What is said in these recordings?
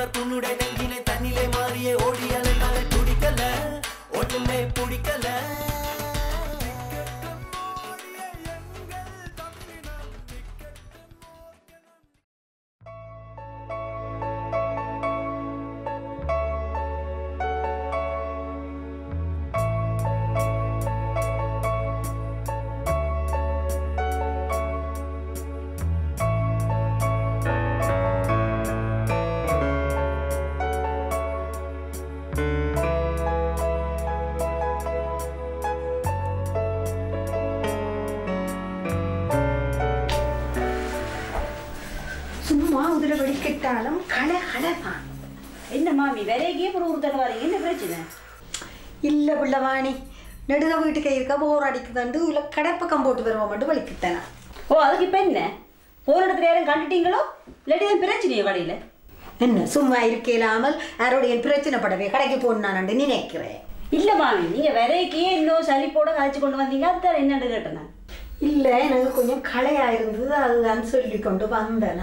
உன்னுடைய நெஞ்சினை தண்ணிலே மாறியே ஓடி அலைந்தாலே துடிக்கல ஒண்ணுமே பிடிக்கல சும்மா உதிர வெடிக்கிட்டாலும் களை களை தான் என்ன மாமி விலைக்கே ஒரு ஒரு தடவை வரீங்க என்ன பிரச்சனை இல்லை பிள்ளவாணி நெடுக வீட்டுக்கு இருக்க போர் அடிக்குதாண்டு இல்லை கடைப்பக்கம் போட்டு வருவோம்ட்டு வலிக்குத்தானா ஓ அதுக்கு இப்போ என்ன போன இடத்துல யாரும் கண்டுட்டீங்களோ இல்லாட்டி எதுவும் பிரச்சனையோ கடையில் என்ன சும்மா இருக்கலாமல் யாரோடைய பிரச்சனை படவே கடைக்கு போனான்னு நினைக்கிறேன் இல்லை மாமி நீங்கள் விலைக்கே இன்னும் சளிப்போட கழிச்சு கொண்டு வந்தீங்க அதுதான் என்னன்னு கேட்டேன் நான் இல்லை எனக்கு கொஞ்சம் களையா இருந்தது அதுதான் சொல்லி கொண்டு வந்தேனா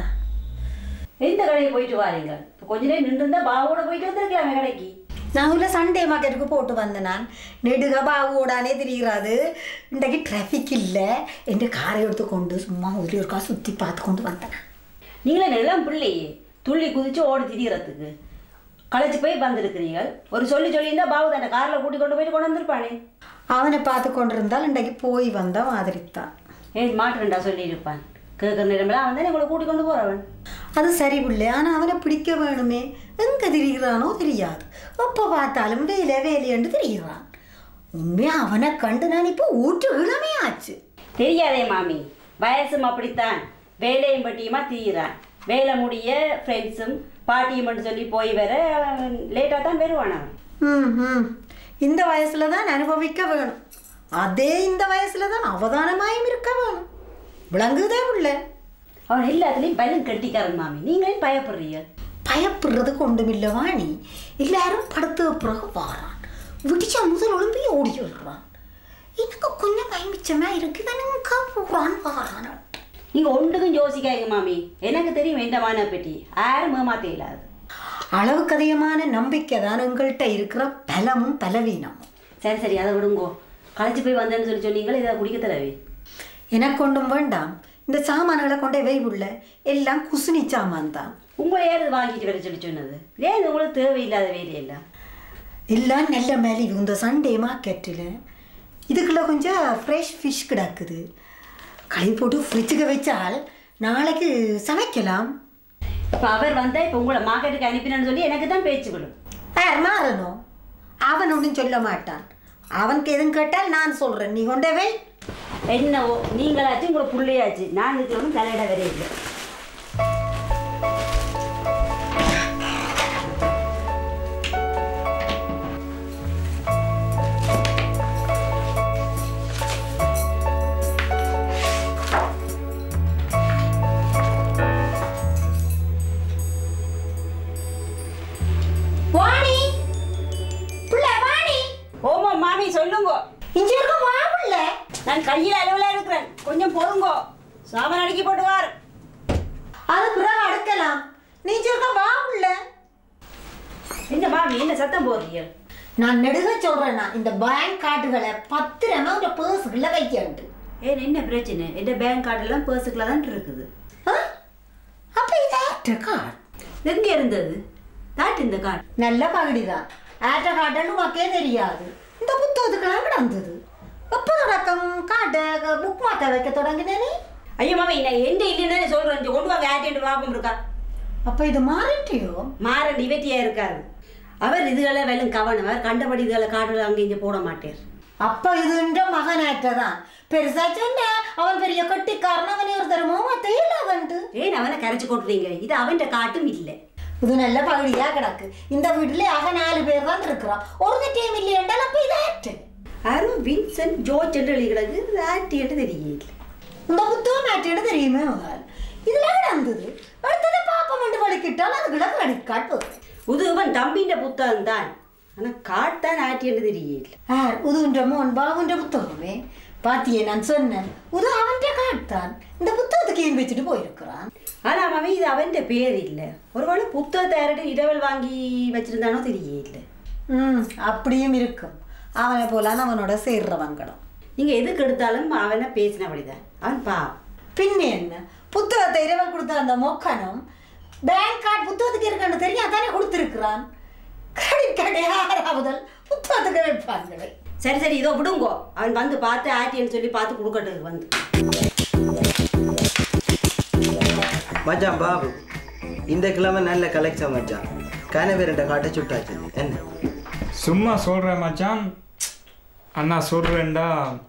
எந்த கடைக்கு போயிட்டு வாரீங்க இப்போ கொஞ்ச நேரம் நின்றுருந்தா பாவோட போயிட்டு வந்திருக்கலாமே கடைக்கு நான் உள்ள சண்டே மார்க்கெட்டுக்கு போட்டு வந்தேன் நான் நெடுக பாவோடானே தெரிகிறது இன்றைக்கு டிராஃபிக் இல்லை என் காரை எடுத்து கொண்டு சும்மா ஒரு ஒருக்கா சுற்றி பார்த்து கொண்டு வந்தேன் நீங்களே எல்லாம் பிள்ளையே துள்ளி குதிச்சு ஓடி திரியறதுக்கு களைச்சு போய் வந்திருக்கிறீங்க ஒரு சொல்லி சொல்லியிருந்தா பாவு தன்னை காரில் கூட்டி கொண்டு போயிட்டு கொண்டு வந்திருப்பானே அவனை பார்த்து கொண்டிருந்தால் இன்றைக்கு போய் வந்த மாதிரி தான் ஏன் மாட்டுறா சொல்லியிருப்பான் கேட்குற நேரமெல்லாம் அவன் தான் உங்களை கூட்டி கொண்டு போகிறவன் அது சரி பிள்ளை ஆனால் அவனை பிடிக்க வேணுமே எங்கே திரிகிறானோ தெரியாது எப்போ பார்த்தாலும் வேலை வேலையண்டு திரிகிறான் உண்மையாக அவனை கண்டு நான் இப்போ ஊற்று இளமே ஆச்சு தெரியாதே மாமி வயசும் அப்படித்தான் வேலையும் பட்டியுமா தீரான் வேலை முடிய ஃப்ரெண்ட்ஸும் பாட்டியும் மட்டும் சொல்லி போய் வர லேட்டாக தான் வருவான் அவன் ம் ம் இந்த வயசில் தான் அனுபவிக்க வேணும் அதே இந்த வயசில் தான் அவதானமாயும் இருக்க வேணும் விளங்குதே பிள்ளை அவன் எல்லாத்துலேயும் பலன் கட்டிக்காரன் மாமி நீங்களே பயப்படுறீங்க பயப்படுறதுக்கு ஒன்றுமில்லை வாணி எல்லாரும் படுத்த பிறகு வாரான் விடிச்சா முதல் ஒழும்பி ஓடி விடுறான் எனக்கு கொஞ்சம் பயமிச்சமா இருக்குது எனக்கு போறான் வாரான் நீங்கள் ஒன்றுக்கும் யோசிக்காதீங்க மாமி எனக்கு தெரியும் எந்த மான பெட்டி யாரும் ஏமாத்த இல்லாது அளவுக்கு அதிகமான நம்பிக்கை தான் எங்கள்கிட்ட இருக்கிற பலமும் பலவீனமும் சரி சரி அதை விடுங்கோ களைச்சு போய் வந்தேன்னு சொல்லி சொன்னீங்களே இதை குடிக்க தரவே எனக்கு கொண்டும் வேண்டாம் இந்த சாமான்களை கொண்டே வை உள்ள எல்லாம் குசுனி சாமான் தான் உங்களை யார் இது வாங்கிட்டு வர சொல்லி சொன்னது ஏன் இது உங்களுக்கு தேவையில்லாத வேலையெல்லாம் எல்லாம் நல்ல மலிவு இந்த சண்டே மார்க்கெட்டில் இதுக்குள்ள கொஞ்சம் ஃப்ரெஷ் ஃபிஷ் கிடக்குது களி போட்டு ஃப்ரிட்ஜுக்கு வச்சால் நாளைக்கு சமைக்கலாம் இப்போ அவர் வந்தால் இப்போ உங்களை மார்க்கெட்டுக்கு அனுப்பினேன்னு சொல்லி எனக்கு தான் பேச்சு விடும் யார் மாறணும் அவன் ஒன்றும் சொல்ல மாட்டான் அவனுக்கு எதுவும் கேட்டால் நான் சொல்கிறேன் நீ கொண்டே வை என்னவோ நீங்களாச்சும் உங்களை பிள்ளையாச்சு நான் இருக்கிறவங்க தலையிட வர இல்லை வாணி புள்ள வாணி ஓமா மாமி சொல்லுங்க இங்கே இருக்க வா புள்ள நான் கையில் அளவில் இருக்கிறேன் கொஞ்சம் பொறுங்கோ சாமான் அடிக்கி போட்டு வார் அது பிறகு அடுக்கலாம் நீ இங்கே இருக்க வா புள்ள என்ன மாமி என்ன சத்தம் போடுறீங்க நான் நெடுக சொல்கிறேன்னா இந்த பேங்க் கார்டுகளை பத்திரமா உங்க பேர்ஸுக்குள்ள வைக்கண்டு ஏன் என்ன பிரச்சனை எந்த பேங்க் கார்டெல்லாம் பர்ஸுக்குள்ள தான் இருக்குது அப்போ இது ஆக்ட கார்டு எங்கே இருந்தது தாட்டு இந்த கார்டு நல்ல பகுடி தான் ஆக்ட கார்டுன்னு உனக்கே தெரியாது இந்த புத்தகத்துக்கெல்லாம் கிடந்தது எப்போ தொடக்கம் கார்டை புக் மாற்ற வைக்க தொடங்கினேனே ஐயோ மாமி நான் எந்த இல்லைன்னு சொல்கிறேன் கொண்டு வாங்க ஆட்டிட்டு பாப்பம் இருக்கா அப்போ இது மாறிட்டியோ மாற நிவர்த்தியா இருக்காரு அவர் இதுகளை வெள்ளம் கவனவர் கண்டபடி இதுகளை காட்டுல அங்கே இங்கே போட மாட்டார் அப்போ இது இந்த மகனாற்ற தான் பெருசா சொன்ன அவன் பெரிய கட்டிக்காரன் அவனை ஒரு தரமோ மத்த இல்லாதன்ட்டு ஏன் அவனை கரைச்சு கொட்டுறீங்க இது அவன்கிட்ட காட்டும் இல்லை இது நல்ல பகுதியா கிடக்கு இந்த வீட்டுல ஆக நாலு பேர் தான் இருக்கிறான் ஒரு டீம் இல்லையென்றால் அப்போ இது ஆக்டு யாரும் வின்சென்ட் ஜோர்ஜ் என்று எழுதிக்கிறது இது ஆட்டிட்டு தெரியல இந்த புத்தகம் ஆக்டு தெரியுமே முதல் இதுல கிடந்தது அடுத்தது பாப்பம் என்று வலிக்கிட்டால் அதுக்குள்ள கிரெடிட் கார்டு வரும் உதுவன் தம்பின்ற புத்தகம் தான் ஆனால் காட்டான் ஆட்டிட்டு தெரியல ஆர் உதுன்ற மோன் பாபுன்ற புத்தகமே பாத்தியே நான் சொன்னேன் உது அவன்கிட்ட காட்டான் இந்த புத்தகத்துக்கு ஏன் வச்சுட்டு போயிருக்கிறான் ஆனா மாமி இது அவன் பேர் இல்லை ஒருவேளை புத்தகத்தை யார்கிட்ட இடவல் வாங்கி வச்சிருந்தானோ தெரியல ம் அப்படியும் இருக்கும் அவனை போலான்னு அவனோட சேர்றவங்களும் நீங்க எதுக்கு எடுத்தாலும் அவனை பேசினபடிதான் அவன் பா பின்ன என்ன புத்தகத்தை இரவல் கொடுத்த அந்த மொக்கனும் பேங்க் கார்டு புத்தகத்துக்கு இருக்கான்னு தெரியும் அதானே கொடுத்துருக்குறான் கிரெடிட் கார்டு யாராவதல் புத்தகத்துக்கு வைப்பாங்களே சரி சரி இதோ விடுங்கோ அவன் வந்து பார்த்து ஆட்டின்னு சொல்லி பார்த்து கொடுக்கட்டு வந்து மச்சான் பாபு இந்த கிழமை நல்ல கலெக்ஷன் மச்சான் கனவேரண்ட காட்ட சுட்டாச்சு என்ன சும்மா சொல்கிறேன் மச்சான் அண்ணா சொல்கிறேன்டா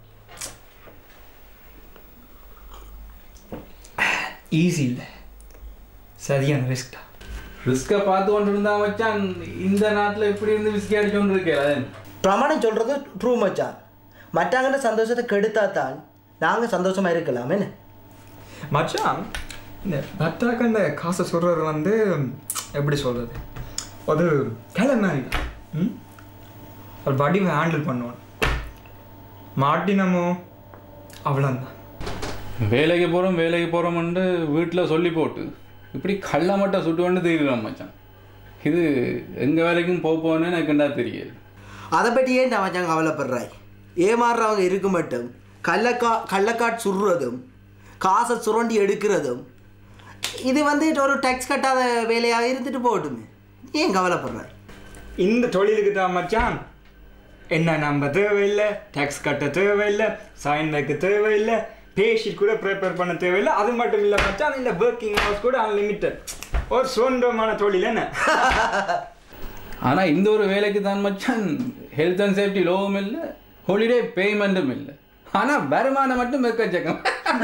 ஈஸி இல்லை சரியான ரிஸ்க்டா ரிஸ்கை பார்த்து கொண்டு இருந்தா மச்சான் இந்த நாட்டில் இப்படி இருந்து விஸ்கி அடிச்சு கொண்டு இருக்கேன் பிரமாணம் சொல்றது ட்ரூ மச்சான் மற்றவங்கிட்ட சந்தோஷத்தை கெடுத்தா தான் நாங்கள் சந்தோஷமா இருக்கலாம் என்ன மச்சான் இந்த பத்தாக்கு அந்த காசை சொல்கிறது வந்து எப்படி சொல்கிறது அது கிளை மாதிரி தான். ம் ஒரு வடிவை ஹேண்டில் பண்ணுவோம் மாட்டினமோ அவ்வளோந்தான் வேலைக்கு போகிறோம் வேலைக்கு போகிறோம்னு வீட்டில் சொல்லி போட்டு இப்படி கள்ள மட்டும் சுட்டு கொண்டு தெரியுறோம் மச்சான் இது எங்கள் வேலைக்கும் போக போகணுன்னு எனக்கு என்ன தெரியல அதை பற்றி ஏன் நான் மச்சான் கவலைப்படுறாய் ஏமாறுறவங்க இருக்க மட்டும் கள்ளக்கா கள்ளக்காட் சுடுறதும் காசை சுரண்டி எடுக்கிறதும் இது வந்து ஒரு டேக்ஸ் கட்டாத வேலையாக இருந்துட்டு போகட்டுமே ஏன் கவலைப்படுறாய் இந்த தொழிலுக்கு தான் மச்சான் என்ன நம்ப தேவையில்லை டேக்ஸ் கட்ட தேவையில்லை சைன் வைக்க தேவையில்லை பேஷீட் கூட ப்ரிப்பேர் பண்ண தேவையில்லை அது மட்டும் இல்லை மச்சான் இந்த ஒர்க்கிங் ஹவர்ஸ் கூட அன்லிமிட்டட் ஒரு சுதந்திரமான தொழில் என்ன ஆனால் இந்த ஒரு வேலைக்கு தான் மச்சான் ஹெல்த் அண்ட் சேஃப்டி லோவும் இல்லை ஹாலிடே பேமெண்ட்டும் இல்லை ஆனால் வருமானம் மட்டும் வெக்கச்சக்கம்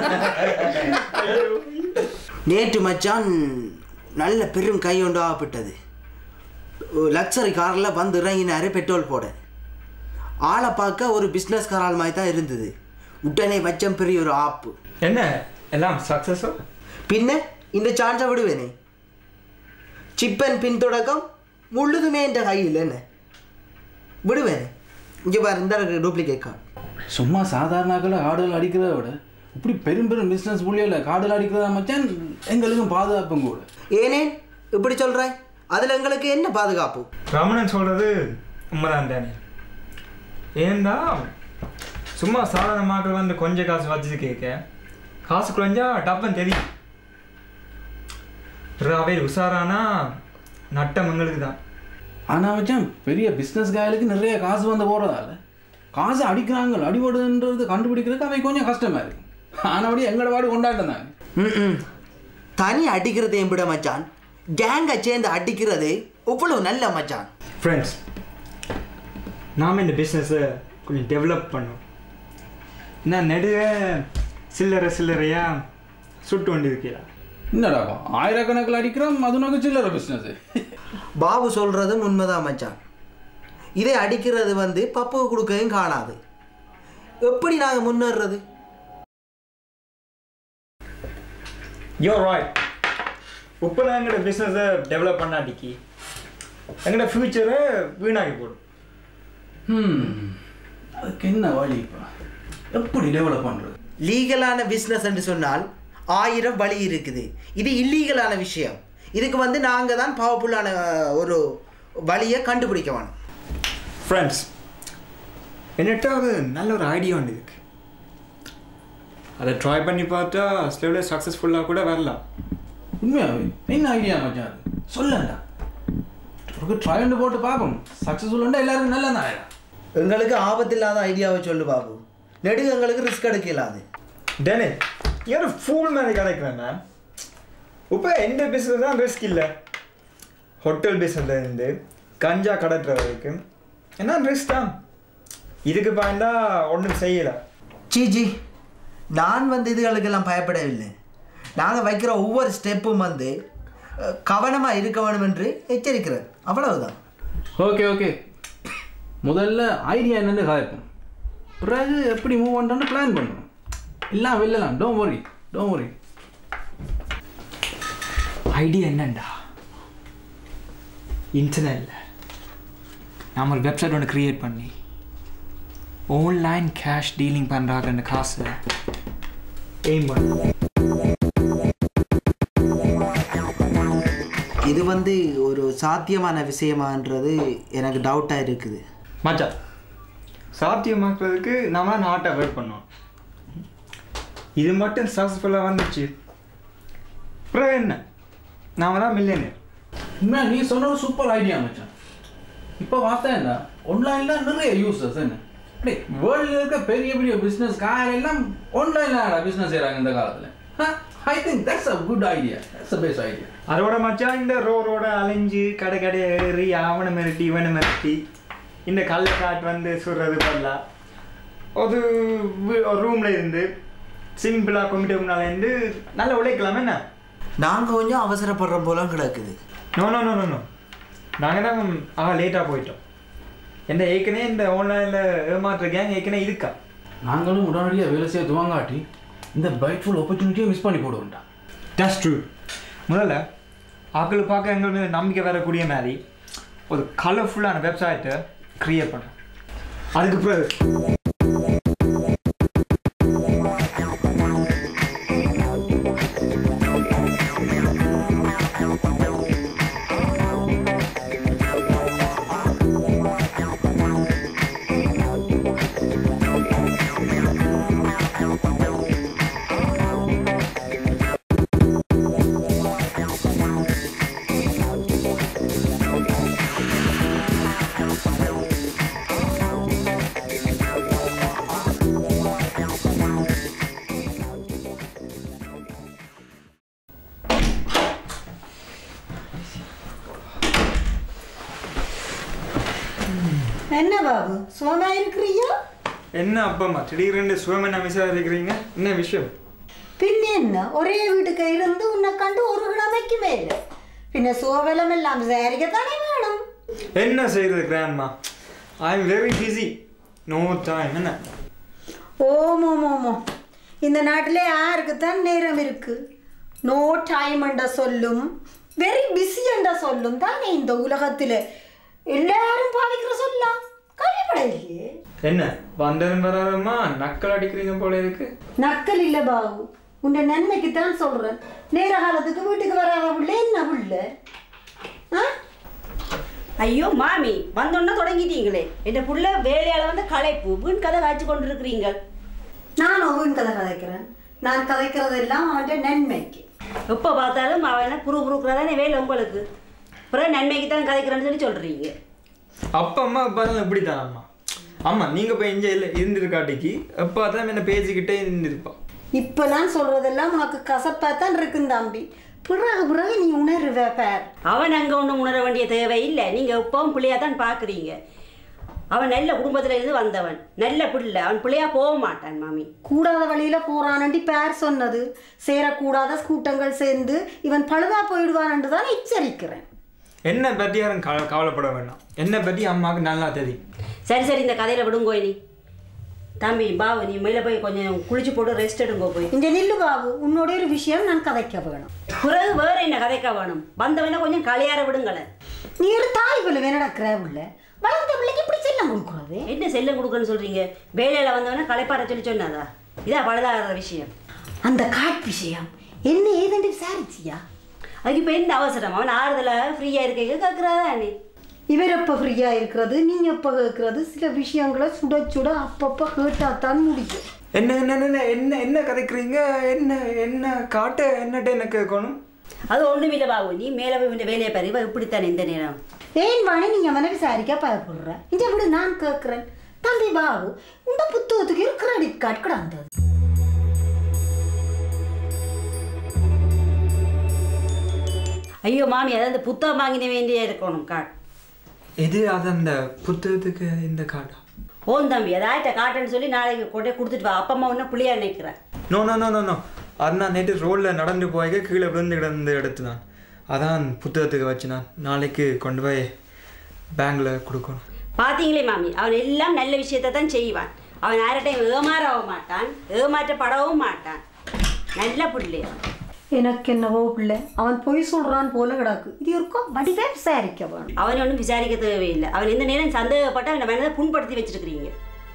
நேற்று மச்சான் நல்ல பெரும் கை ஒன்று ஆகப்பட்டது லக்ஸரி காரில் வந்து இறங்கினாரு பெட்ரோல் போட ஆளை பார்க்க ஒரு பிஸ்னஸ் காரால் மாதிரி தான் இருந்தது உடனே வச்சம் பெரிய ஒரு ஆப்பு என்ன எல்லாம் சக்ஸஸோ பின்ன இந்த சான்ஸை விடுவேனே சிப்பன் பின்தொடக்கம் முழுதுமே என்ற கையில் என்ன விடுவேனே இங்கே பாரு இந்த டூப்ளிகேட் கார்டு சும்மா சாதாரணாக்களை காடுகள் அடிக்கிறத விட இப்படி பெரும் பெரும் பிஸ்னஸ் புள்ளியில் காடுகள் அடிக்கிறதா மச்சான் எங்களுக்கும் பாதுகாப்பும் கூட ஏனேன் இப்படி சொல்கிறாய் அதில் எங்களுக்கு என்ன பாதுகாப்பு ரமணன் சொல்கிறது உண்மைதான் தானே ஏன்டா சும்மா சாதாரண மக்கள் வந்து கொஞ்சம் காசு வச்சு கேட்க காசு குறைஞ்சா டப்பன் தெரியும் ரவை உஷாரானா நட்டம் எங்களுக்கு தான் ஆனால் மச்சான் பெரிய பிஸ்னஸ் காயலுக்கு நிறைய காசு வந்து போகிறதால காசு அடிக்கிறாங்க அடிபடுன்றது கண்டுபிடிக்கிறதுக்கு அவை கொஞ்சம் கஷ்டமாக இருக்கு ஆனபடி எங்களோட பாடு கொண்டாட்டம் தாங்க ம் தனி அடிக்கிறதையும் விட மச்சான் கேங்கை சேர்ந்து அடிக்கிறது இவ்வளவு நல்ல மச்சான் ஃப்ரெண்ட்ஸ் நாம் இந்த பிஸ்னஸை கொஞ்சம் டெவலப் பண்ணோம் நான் நெடுக சில்லறை சில்லறையாக சுட்டு கொண்டு இருக்கிறா என்னடாப்பா ஆயிரக்கணக்கில் அடிக்கிறோம் அது உனக்கு சில்லற பிஸ்னஸ் பாபு சொல்கிறதும் உண்மைதான் மச்சான் இதை அடிக்கிறது வந்து பப்புக்கு கொடுக்கவும் காணாது எப்படி நாங்கள் முன்னேறுறது யோ ராய் இப்போ தான் எங்களோட பிஸ்னஸை டெவலப் பண்ணாட்டிக்கு எங்களோட ஃப்யூச்சரை வீணாக்கி போடும் ம் அதுக்கு என்ன வழி இப்போ எப்படி டெவலப் பண்ணுறது லீகலான பிஸ்னஸ் என்று சொன்னால் ஆயிரம் வழி இருக்குது இது இல்லீகலான விஷயம் இதுக்கு வந்து நாங்கள் தான் பவர்ஃபுல்லான ஒரு வழியை கண்டுபிடிக்க வேணும் ஃப்ரெண்ட்ஸ் என்கிட்ட ஒரு நல்ல ஒரு ஐடியா ஒன்று இருக்கு அதை ட்ரை பண்ணி பார்த்தா ஸ்லோவில் சக்ஸஸ்ஃபுல்லாக கூட வரலாம் உண்மையாவே என்ன ஐடியா மச்சான் அது? சொல்லண்டா ஒரு ட்ரையல் போட்டு பார்ப்போம் சக்ஸஸ்ஃபுல் உண்டா எல்லாருக்கும் நல்லா தான் எங்களுக்கு ஆபத்தில்லாத ஐடியாவை சொல்லு பாபு நெடுகு எங்களுக்கு ரிஸ்க் எடுக்க இல்லாது டேனே நீ ஒரு ஃபூல் மாதிரி கிடைக்கிறேன் மேம் இப்போ எந்த பிஸ்னஸ் தான் ரிஸ்க் இல்லை ஹோட்டல் பிஸ்னஸ்லேருந்து கஞ்சா கடத்துற வரைக்கும் என்ன ரிஸ்க் தான் இதுக்கு பயந்தா ஒன்றும் செய்யலை ஜிஜி நான் வந்து இதுகளுக்கெல்லாம் பயப்படவில்லை நாங்கள் வைக்கிற ஒவ்வொரு ஸ்டெப்பும் வந்து கவனமாக இருக்க வேணும் என்று எச்சரிக்கிறேன் அவ்வளவுதான் ஓகே ஓகே முதல்ல ஐடியா என்னன்னு காய்ப்போம் பிறகு எப்படி மூவ் பண்ணுறோன்னு பிளான் பண்ணுறோம் எல்லாம் வெல்லலாம் don't worry don't worry idea என்னண்டா இன்டர்நெட்டில் நாம் ஒரு வெப்சைட் ஒன்று க்ரியேட் பண்ணி ஆன்லைன் கேஷ் டீலிங் பண்ணுறாங்க காசை எய்ம் பண்ணுவோம் இது வந்து ஒரு சாத்தியமான விஷயமான்றது எனக்கு டவுட்டாக இருக்குது மச்சான் சாத்தியமாக்குறதுக்கு நாம நாட்டை வெயிட் பண்ணோம் இது மட்டும் சக்ஸஸ்ஃபுல்லாக வந்துச்சு அப்புறம் என்ன நாம தான் மில்லியனர் உண்மையா நீ சொன்னது சூப்பர் ஐடியா மச்சான் இப்போ பார்த்தா என்ன ஆன்லைனில் நிறைய யூசர்ஸ் என்ன அப்படி வேர்ல்டில் இருக்க பெரிய பெரிய பிஸ்னஸ் கார் எல்லாம் ஆன்லைனில் பிஸ்னஸ் செய்கிறாங்க இந்த காலத்தில் I think that's a good idea that's a best idea அதோட மச்சான் இந்த ரோ ரோட அலைஞ்சு கடை கடையை ஏறி அவனை மிரட்டி இவனை மிரட்டி இந்த கள்ளக்காட்டு வந்து சுடுறது பண்ணலாம் ஒரு ரூமில் இருந்து சிம்பிளாக கம்ப்யூட்டர் முன்னால் இருந்து நல்லா உழைக்கலாம் என்ன நாங்கள் கொஞ்சம் அவசரப்படுற போல கிடக்குது no no no no no நாங்கள் தான் ஆ லேட்டாக போயிட்டோம் என்ன ஏற்கனவே இந்த ஆன்லைனில் ஏமாற்ற கேங் ஏற்கனவே இருக்கா நாங்களும் உடனடியாக வேலை செய்ய துவங்காட்டி இந்த பைட்ஃபுல் ஆப்பர்ச்சுனிட்டியை மிஸ் பண்ணி போடுவோம்டா டஸ் ட்ரூ முதல்ல ஆக்கள் பார்க்க எங்கள் மேலே நம்பிக்கை வரக்கூடிய மாதிரி ஒரு கலர்ஃபுல்லான வெப்சைட்டை க்ரியேட் பண்ணோம் அதுக்கு பிறகு என்ன பாபு சுகமா இருக்கிறியா என்ன அப்பம்மா திடீர்னு சுவமன் அமைச்சா இருக்கிறீங்க என்ன விஷயம் பின்ன என்ன ஒரே வீட்டுக்கு இருந்து உன்னை கண்டு ஒரு கிழமைக்கு மேல பின்ன சோவலம் எல்லாம் விசாரிக்கத்தானே வேணும் என்ன செய்யறது grandma I am very busy no time என்ன ஓமோ ஓமோ இந்த நாட்டிலே யாருக்கு தான் நேரம் இருக்கு நோ டைம் என்ற சொல்லும் வெரி பிஸி என்ற சொல்லும் தானே இந்த உலகத்தில் எல்லாரும் பாவிக்கிற சொல்லலாம் கழிப்படையிலே என்ன வந்தரும் வராதம்மா நக்கல் அடிக்கிறீங்க போல இருக்கு நக்கல் இல்லை பாபு உன்னை நன்மைக்கு தான் சொல்றேன் நேர காலத்துக்கு வீட்டுக்கு வராத புள்ள என்ன புள்ள ஆ ஐயோ மாமி வந்தோன்னா தொடங்கிட்டீங்களே என் புள்ள வேலையால வந்து களைப்பு வீண் கதை காய்ச்சி கொண்டு இருக்கிறீங்க நான் அவன் கதை கதைக்கிறேன் நான் கதைக்கிறதெல்லாம் அவன் நன்மைக்கு எப்போ பார்த்தாலும் அவனை புரு புருக்குறதானே வேலை உங்களுக்கு அப்புறம் நன்மைக்கு தான் கதைக்கிறேன்னு சொல்லி சொல்கிறீங்க அப்பா அம்மா அப்பா தான் இப்படி தான் அம்மா ஆமா நீங்க போய் இங்கே இல்லை இருந்திருக்காட்டிக்கு அப்பா தான் என்ன பேசிக்கிட்டே இருந்திருப்பா இப்போ நான் சொல்றதெல்லாம் உனக்கு கசப்பாக தான் இருக்கும் தம்பி பிறகு பிறகு நீ உணர்வ பார் அவன் அங்கே ஒன்றும் உணர வேண்டிய தேவை இல்லை நீங்கள் எப்பவும் பிள்ளையா தான் பார்க்குறீங்க அவன் நல்ல குடும்பத்துல இருந்து வந்தவன் நல்ல பிள்ளை அவன் பிள்ளையா போக மாட்டான் மாமி கூடாத வழியில போறானண்டி பேர் சொன்னது சேரக்கூடாத கூட்டங்கள் சேர்ந்து இவன் பழுதா போயிடுவான் தான் எச்சரிக்கிறேன் என்னை பற்றி யாரும் கவ கவலைப்பட வேண்டாம் என்னை பற்றி அம்மாவுக்கு நல்லா தெரியும் சரி சரி இந்த கதையில் விடுங்கோ நீ தம்பி பாவு நீ மேலே போய் கொஞ்சம் குளிச்சு போட்டு ரெஸ்ட் எடுங்கோ போய் இந்த நில்லு பாபு உன்னோட ஒரு விஷயம் நான் கதைக்க வேணும் பிறகு வேற என்ன கதைக்க வேணும் வந்தவன கொஞ்சம் களியார விடுங்களேன் நீ ஒரு தாய் பிள்ளை நடக்கிற உள்ள வளர்ந்த பிள்ளைக்கு இப்படி செல்லம் கொடுக்குறது என்ன செல்லம் கொடுக்குன்னு சொல்றீங்க வேலையில வந்தவன களைப்பார சொல்லி சொன்னாதா இதா பழுதாகிற விஷயம் அந்த காட் விஷயம் என்ன ஏதென்று விசாரிச்சியா அதுக்கு இப்போ என்ன அவசரம் அவன் ஆறுதலாக ஃப்ரீயாக இருக்க கேட்குறாதா நீ இவர் எப்போ ஃப்ரீயாக இருக்கிறது நீ எப்போ கேட்கறது சில விஷயங்களை சுட சுட அப்பப்போ கேட்டாதான் முடியும் என்ன என்ன என்ன என்ன என்ன கதைக்கிறீங்க என்ன என்ன காட்ட என்னட்ட என்ன கேட்கணும் அது ஒன்றும் இல்லை பாபு நீ மேலே போய் இந்த வேலையை பாரு இவ இப்படித்தானே இந்த நேரம் ஏன் வாணி நீங்க அவனை விசாரிக்க பயப்படுற இந்த விட நான் கேட்கிறேன் தம்பி பாபு உங்க புத்தகத்துக்கு ஒரு கிரெடிட் கார்டு கிடந்தது ஐயோ மாமி அதாவது புத்தகம் வாங்கின வேண்டிய இருக்கணும் காட் இது அது அந்த புத்தகத்துக்கு இந்த கார்டா ஓன் தம்பி அதாயிட்ட காட்டுன்னு சொல்லி நாளைக்கு கொண்டே கொடுத்துட்டு வா அப்பா அம்மா ஒன்றும் பிள்ளையா நினைக்கிறேன் no no no no no அது நான் நேற்று ரோட்டில் நடந்து போய் கீழே விழுந்து கிடந்த எடுத்து தான் அதான் புத்தகத்துக்கு வச்சு நான் நாளைக்கு கொண்டு போய் பேங்கில் கொடுக்கணும் பார்த்தீங்களே மாமி அவன் எல்லாம் நல்ல விஷயத்தை தான் செய்வான் அவன் யார்கிட்டையும் ஏமாறவும் மாட்டான் ஏமாற்றப்படவும் மாட்டான் நல்ல பிள்ளையா எனக்கு என்னவோ பிள்ளை அவன் பொய் சொல்றான் போல கிடக்கு இது இருக்கும் வடிவே விசாரிக்க வேணும் அவனை ஒன்றும் விசாரிக்க தேவையில்லை அவன் இந்த நேரம் சந்தேகப்பட்டு அவனை மனதை புண்படுத்தி வச்சிருக்கிறீங்க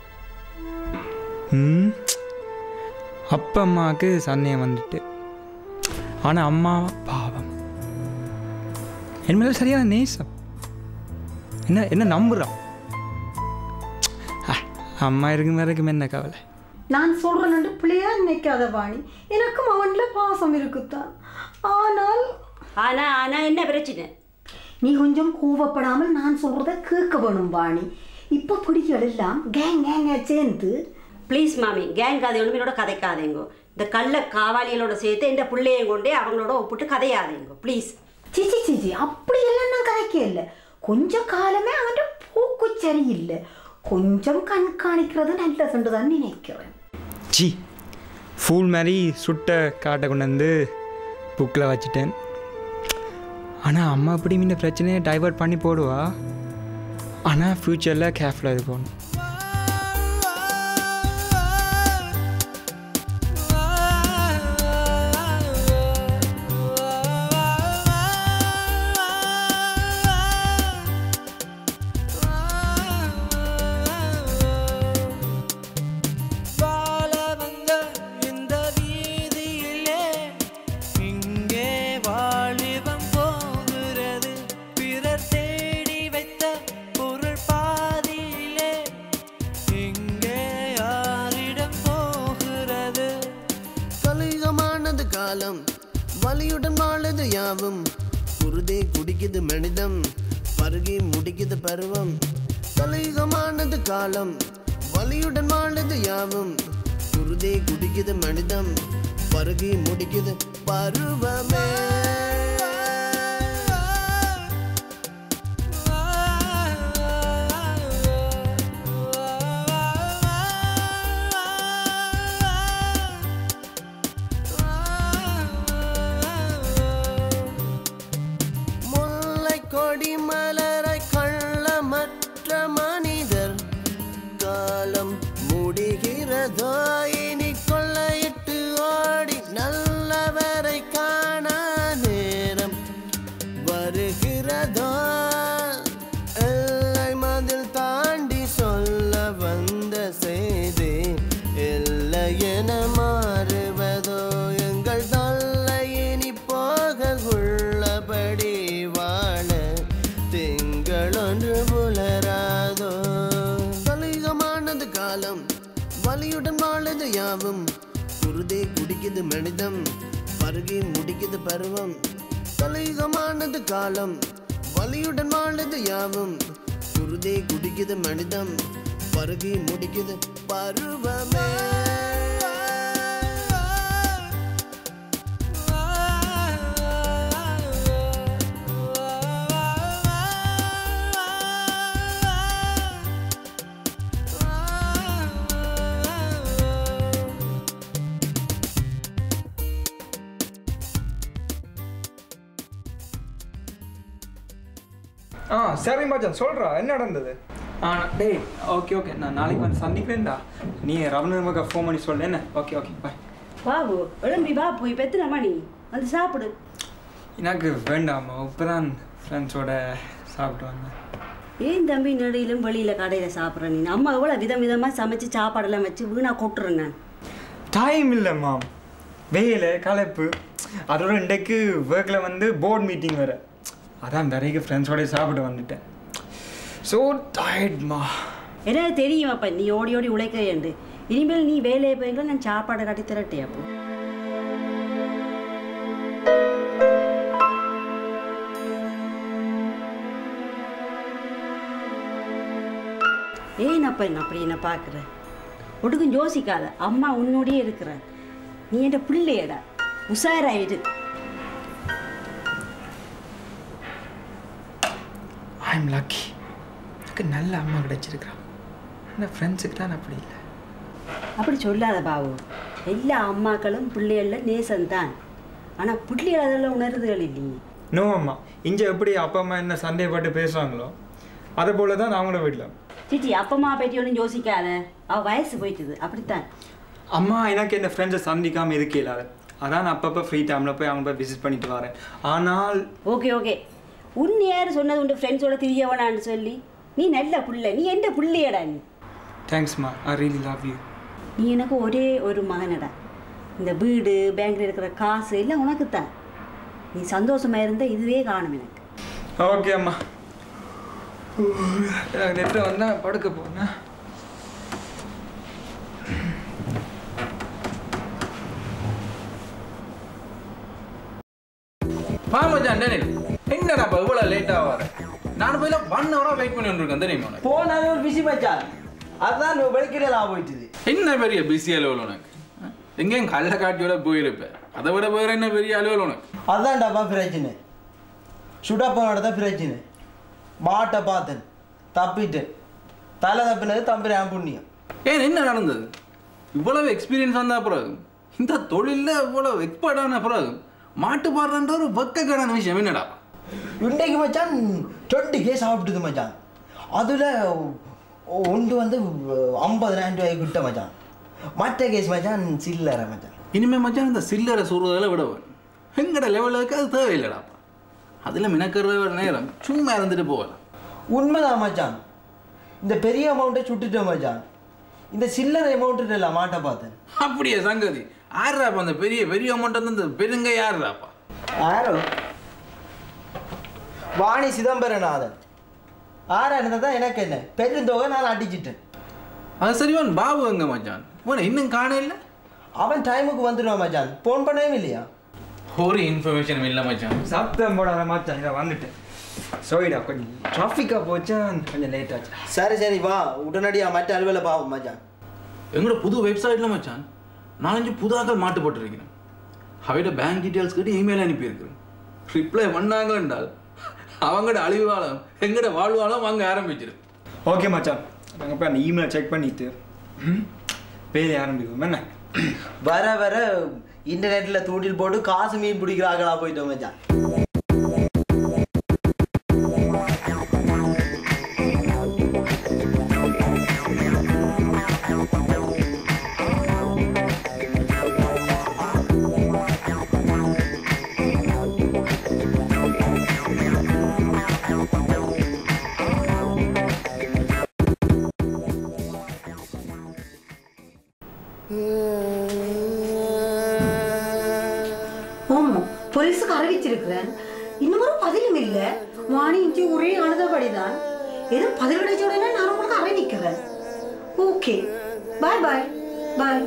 ம் அப்பா அம்மாவுக்கு சந்தேகம் வந்துட்டு ஆனால் அம்மா பாவம் என் மேலே சரியான நேசம் என்ன என்ன நம்புறான் அஹ், அம்மா இருக்கும் வரைக்கும் என்ன கவலை நான் சொல்றேன்னு பிள்ளையா நினைக்காத வாணி எனக்கும் அவன்ல பாசம் இருக்குத்தான் ஆனால் ஆனா ஆனா என்ன பிரச்சனை நீ கொஞ்சம் கோவப்படாமல் நான் சொல்றத கேட்க வேணும் வாணி இப்ப பிடிகள் எல்லாம் கேங் கேங்க சேர்ந்து ப்ளீஸ் மாமி கேங் கதை ஒன்றுமே கதைக்காதேங்கோ இந்த கள்ள காவாலிகளோட சேர்த்து இந்த பிள்ளையும் கொண்டே அவங்களோட ஒப்பிட்டு கதையாதேங்கோ ப்ளீஸ் சிச்சி சிச்சி அப்படியெல்லாம் நான் கதைக்க இல்லை கொஞ்ச காலமே அவன் போக்கு சரியில்லை கொஞ்சம் கண்காணிக்கிறது நல்லதுன்னு தான் நினைக்கிறேன் ஜி ஃபூல் மாதிரி சுட்ட காட்டை கொண்டு வந்து புக்கில் வச்சுட்டேன் ஆனால் அம்மா அப்படி இந்த பிரச்சனையை டைவர்ட் பண்ணி போடுவா ஆனால் ஃப்யூச்சரில் கேர்ஃபுல்லாக இருக்கணும் வாழ வந்த இந்த வீதியிலே இங்கே வாலிபம் போகிறது பிறர் தேடி வைத்த பொருள் பாதியிலே இங்கே யாரிடம் போகிறது கலிகமானது காலம் வலியுடன் வாழது யாவும் குருதி குடிக்குது மனிதம் பருகி முடிக்குது பருவம் கலிகமானது காலம் வலியுடன் வாழது யாவும் குருதி குடிக்குது மனிதம் பருகி முடிக்குது பருவமே முல்லை கொடி மலரை கள்ளமற்ற மனிதர் காலம் முடிகிறதோ இனி கொள்ளையிட்டு ஓடி நல்லவரை காண நேரம் வருகிறதோ எல்லை மதில் தாண்டி சொல்ல வந்த செய்தி இல்லை என மாறுவதோ எங்கள் தொல்லை இனி போக உள்ளபடி வாழ திங்களொன்று புலராதோ கலிகமானது காலம் வலியுடன் வாழது யாவும் குருதி குடிக்குது மனிதம் பருகி முடிக்குது பருவம் கலிகமானது காலம் வலியுடன் வாழது யாவும் குருதி குடிக்குது மனிதம் பருகி முடிக்குது பருவமே ஆ சரி மச்சான் சொல்கிறா என்ன நடந்தது ஆ டேய் ஓகே ஓகே நான் நாளைக்கு வந்து சந்திக்கிறேன்டா நீ ரவணர்மக ஃபோன் பண்ணி சொல்லு என்ன ஓகே ஓகே பாய் பாபு எழும்பி வா போய் பெத்துன மணி வந்து சாப்பிடு எனக்கு வேண்டாம்மா இப்போ தான் ஃப்ரெண்ட்ஸோட சாப்பிட்டு வந்தேன் ஏன் தம்பி நெடியிலும் வெளியில் கடையில் சாப்பிட்ற நீ அம்மா எவ்வளோ விதம் விதமாக சமைச்சு சாப்பாடெல்லாம் வச்சு வீணாக கொட்டுறேன் நான் டைம் இல்லைம்மா வெயில் களைப்பு அதோட இன்றைக்கு ஒர்க்கில் வந்து போர்ட் மீட்டிங் வேறு அதான் நிறைய ஃப்ரெண்ட்ஸோட சாப்பிட்டு வந்துட்டேன் ஸோ டயர்ட்மா எனக்கு தெரியும் அப்போ நீ ஓடி ஓடி உழைக்கிறேன்ட்டு இனிமேல் நீ வேலையை போய்க்கலாம் நான் சாப்பாடை காட்டி திரட்டே அப்போ ஏன் அப்ப என்ன அப்படி என்ன பார்க்குற ஒடுக்கும் யோசிக்காத அம்மா உன்னோடயே இருக்கிறேன் நீ என் பிள்ளையடா உஷாராயிடு ஐ எம் லக்கி எனக்கு நல்ல அம்மா கிடைச்சிருக்கிறான் இந்த ஃப்ரெண்ட்ஸுக்கு தான் அப்படி இல்லை அப்படி சொல்லாத பாபு எல்லா அம்மாக்களும் பிள்ளைகள நேசம்தான் ஆனால் பிள்ளைகள் அதெல்லாம் உணர்வுகள் இல்லையே நோ அம்மா இங்கே எப்படி அப்பா அம்மா என்ன சந்தேகப்பட்டு பேசுவாங்களோ அதே போல தான் அவங்களோட வீட்டில் சிச்சி அப்பம்மா பற்றி ஒன்றும் யோசிக்காத அவ வயசு போயிட்டுது அப்படித்தான் அம்மா எனக்கு என்ன ஃப்ரெண்ட்ஸை சந்திக்காமல் இருக்க இல்லாத அதான் அப்பப்போ ஃப்ரீ டைமில் போய் அவங்க போய் விசிட் பண்ணிட்டு வரேன் ஆனால் ஓகே ஓகே உன் யார் சொன்னது உண்டு ஃப்ரெண்ட்ஸோட திரிய வேணான்னு சொல்லி நீ நல்ல புள்ள நீ எந்த புள்ளையடா நீ தேங்க்ஸ்மா ஐ ரியலி லவ் யூ நீ எனக்கு ஒரே ஒரு மகனடா இந்த வீடு பேங்க்ல இருக்கிற காசு எல்லாம் உனக்கு தான் நீ சந்தோஷமா இருந்தா இதுவே காணும் எனக்கு ஓகே அம்மா எனக்கு நெட்டு வந்தா படுக்க போனேன் வா மச்சான் டேனில் என்னடா இப்போ இவ்வளோ லேட்டாக வர நான் போய் ஒன் ஹவராக வெயிட் பண்ணி இருக்கேன் தெரியுமா உனக்கு போனாலே ஒரு பிஸி மச்சான் அதுதான் வெளிக்கிடலாம் போயிட்டுது என்ன பெரிய பிஸி அலுவல் உனக்கு ஆ? எங்கேயும் கள்ள காட்டியோட போயிருப்பேன் அதை விட வேற என்ன பெரிய அலுவல் உனக்கு அதான்டாப்பா பிரச்சனை சுடப்பனோட தான் பிரச்சனை மாட்டை பார்த்தேன் தப்பிட்டேன் தலை தப்பினது தம்புறேன் புண்ணியம் ஏன் என்ன நடந்தது இவ்வளவு எக்ஸ்பீரியன்ஸ் வந்த பிறகு இந்த தொழிலில் இவ்வளவு எக்ஸ்பர்ட்டான பிறகு மாட்டு பாடுறன்ற ஒரு வெக்கக்கடான விஷயம் என்னடா இன்னைக்கு மச்சான் டுவெண்ட்டி கேஸ் சாப்பிட்டுது மச்சான் அதில் ஒன்று வந்து ஐம்பதாயிரம் ரூபாய்க்கு விட்ட மச்சான் மற்ற கேஸ் மச்சான் சில்லறை மச்சான் இனிமே மச்சான் இந்த சில்லறை சொல்றதில் விட வேணும் எங்கட லெவலுக்கு அது தேவையில்லடாப்பா அதில் மினக்கிற நேரம் சும்மா இருந்துட்டு போகலாம் உண்மைதான் மச்சான் இந்த பெரிய அமௌண்ட்டை சுட்டுட்டேன் மச்சான் இந்த சில்லறை அமௌண்ட்டு இல்லை மாட்டை பார்த்தேன் அப்படியே சங்கதி யாருடாப்பா அந்த பெரிய பெரிய அமௌண்ட் வந்து இந்த பெருங்க யாருடாப்பா ஆரோ வாணி சிதம்பரநாதன் ஆறா இருந்தால் தான் எனக்கு என்ன பெருந்தொகை நான் அடிச்சிட்டேன் அது சரிவான் பாபு எங்க மச்சான் உன இன்னும் காண இல்லை அவன் டைமுக்கு வந்துடுவான் மச்சான் ஃபோன் பண்ணவே இல்லையா ஒரு இன்ஃபர்மேஷன் இல்லை மச்சான் சப்தம் போடாத மாச்சான் இதை வந்துட்டேன் சரிடா கொஞ்சம் டிராஃபிக்காக போச்சா கொஞ்சம் லேட் ஆச்சு சரி சரி வா உடனடியாக மற்ற அலுவலை பாவம் மச்சான் எங்களோட புது வெப்சைட்டில் மச்சான் நாலஞ்சு புதாக்கள் மாட்டு போட்டிருக்கிறேன் அவையோட பேங்க் டீட்டெயில்ஸ் கிட்ட இமெயில் அனுப்பியிருக்கிறேன் ரிப்ளை பண்ணாங்க என்றால் அவங்களோட அழிவாளம் எங்களோட வாழ்வாளம் வாங்க ஆரம்பிச்சிடும் ஓகே மச்சான் நாங்கள் போய் அந்த இமெயில் செக் பண்ணிட்டு ம், வேலையை ஆரம்பிக்குவோம் என்ன வர வர இன்டர்நெட்டில் தூண்டில் போட்டு காசு மீன் பிடிக்கிறாங்களா போயிட்டோம் மச்சான் ஆமா போலீஸுக்கு அறிவிச்சிருக்கிறேன் இன்னும் ஒரு பதிலும் இல்ல வாணி இஞ்சி ஒரே அழுதபடிதான் ஏதோ பதில் கிடைச்ச உடனே நான் உங்களுக்கு அறிவிக்கிறேன் ஓகே பாய் பாய் பாய்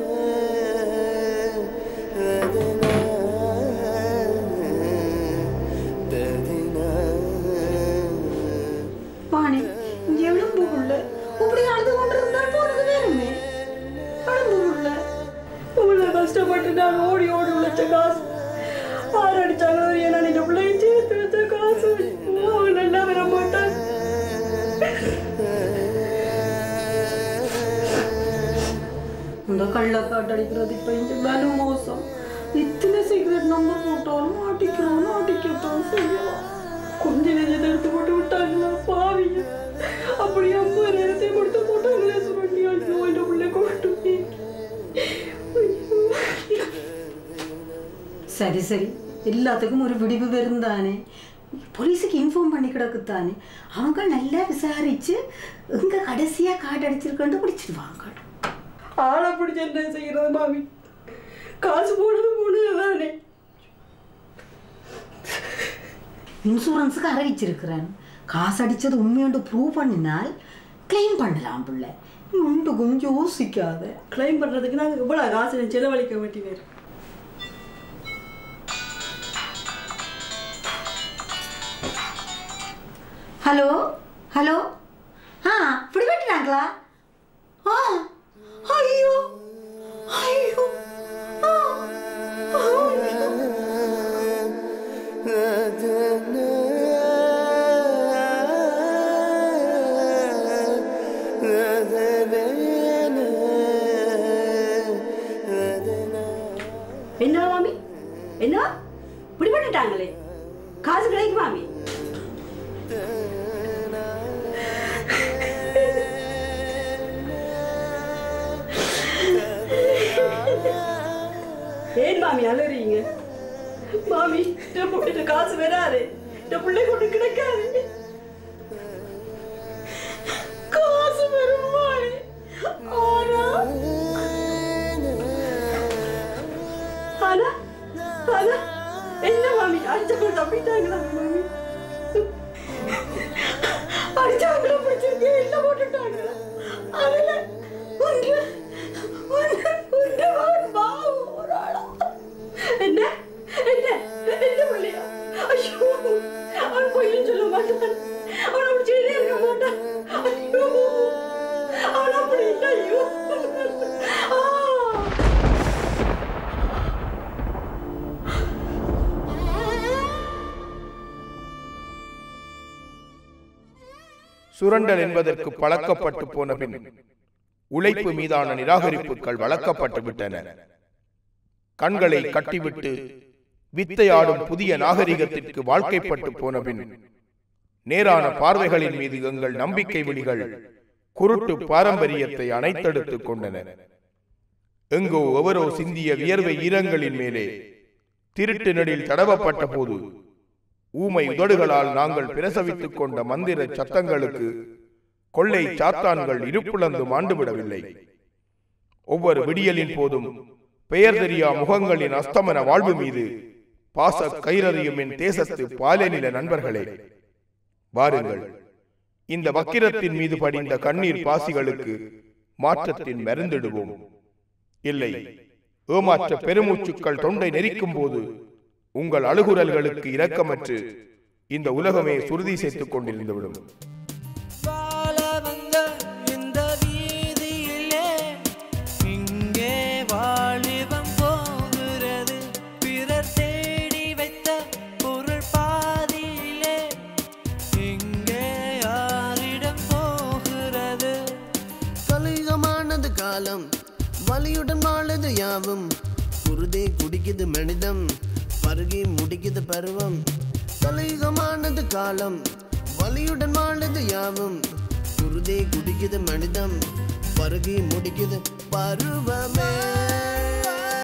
வாணி இங்க எலும்பு உள்ள இப்படி அழுது கொண்டிருந்தால் போனது வேறுமே அழும்பு உள்ள இவ்வளவு கஷ்டப்பட்டு நான் ஓடி ஓடி உழைச்ச காசு ஆறு அடிச்சாங்க ஏன்னா நீங்க பிள்ளைங்க சேர்த்து வச்ச காசு அவன் நல்லா வர மாட்டான் இந்த கள்ளக்காட்டு அடிக்கிறது இப்ப இங்க வேலை மோசம் இத்தனை சிகரெட் நம்பர் போட்டாலும் மாட்டிக்கிறோம் மாட்டிக்கத்தான் செய்யலாம் கொஞ்ச நெஞ்சத்தை எடுத்து போட்டு விட்டாங்களா பாவிங்க அப்படி ஐம்பது நேரத்தை கொடுத்து போட்டாங்களே சுரண்டி ஐயோ இந்த பிள்ளை கொண்டு சரி சரி எல்லாத்துக்கும் ஒரு விடிவு வருந்தானே போலீஸுக்கு இன்ஃபார்ம் பண்ணி கிடக்குத்தானே அவங்க நல்லா விசாரிச்சு எங்க கடைசியா காட்டு அடிச்சிருக்கண்டு பிடிச்சிடுவாங்க ஆளை பிடிச்சி என்ன செய்யறது மாமி காசு போனது போனது தானே இன்சூரன்ஸுக்கு அறிவிச்சிருக்கிறேன் காசு அடிச்சது உண்மையுண்டு ப்ரூவ் பண்ணினால் கிளைம் பண்ணலாம் பிள்ளை நீ உண்டு கொஞ்சம் யோசிக்காத கிளைம் பண்ணுறதுக்கு நாங்கள் எவ்வளோ காசு செலவழிக்க வேண்டி வேறு ஹலோ ஹலோ ஆ இப்படி வெட்டுறாங்களா ஆ ஐயோ ஐயோ ஆ, ஐயோ. என்ன மாமி என்ன இப்படி பண்ணிட்டாங்களே காசு கிடைக்கும் மாமி ஏன் மாமி அலறீங்க மாமி என் பிள்ளைகிட்ட காசு வராது என் பிள்ளை கொண்டு கிடைக்காது காசு வரும் மாமி ஆனா ஆனா ஆனா என்ன மாமி அஞ்சு பேர் தப்பிட்டாங்களா மாமி அடிச்சவங்கள பிடிச்சிருக்கே இல்ல போட்டுட்டாங்க அதுல ஒன்று ஒன்று ஒன்று மகன் பாவம் ஒரு ஆளா என்ன என்ன என்ன பிள்ளையா ஐயோ அவன் பொய்யும் சொல்ல மாட்டான் அவன் அப்படி செய்தே இருக்க மாட்டான் ஐயோ அவன் அப்படி இல்லை ஐயோ ஆ சுரண்டல் என்பதற்கு பழக்கப்பட்டு போன பின் உழைப்பு மீதான நிராகரிப்புகள் வளர்க்கப்பட்டு விட்டன கண்களை கட்டிவிட்டு வித்தையாடும் புதிய நாகரிகத்திற்கு வாழ்க்கைப்பட்டு போன பின் நேரான பார்வைகளின் மீது எங்கள் நம்பிக்கை விழிகள் குருட்டு பாரம்பரியத்தை அணைத்தெடுத்துக் கொண்டன எங்கோ எவரோ சிந்திய வியர்வை ஈரங்களின் மேலே திருட்டு நெடில் தடவப்பட்ட போது ஊமை உதடுகளால் நாங்கள் பிரசவித்துக் கொண்ட மந்திர சத்தங்களுக்கு கொள்ளை சாத்தான்கள் இருப்புலந்து மாண்டுவிடவில்லை ஒவ்வொரு விடியலின் போதும் பெயர் தெரியா முகங்களின் அஸ்தமன வாழ்வு மீது பாச கயிறறியும் என் தேசத்து பாலநில நண்பர்களே வாருங்கள் இந்த வக்கிரத்தின் மீது படிந்த கண்ணீர் பாசிகளுக்கு மாற்றத்தின் மருந்திடுவோம் இல்லை ஏமாற்ற பெருமூச்சுக்கள் தொண்டை நெரிக்கும் போது உங்கள் அழுகுரல்களுக்கு இரக்கமற்று இந்த உலகமே சுருதி சேர்த்துக் கொண்டிருந்துவிடும் வாழ வந்த இந்த வீதியிலே இங்கே வாலிபம் போகிறது பிறர் தேடி வைத்த பொருள் பாதியிலே இங்கே யாரிடம் போகிறது கலிகமானது காலம் வலியுடன் வாழுது யாவும் குருதே குடிக்குது மனிதம் பருகி முடிக்குது பருவம் கலிகமானது காலம் வலியுடன் வாழுது யாவும் குருதே குடிக்குது மனிதம் பருகி முடிக்குது பருவமே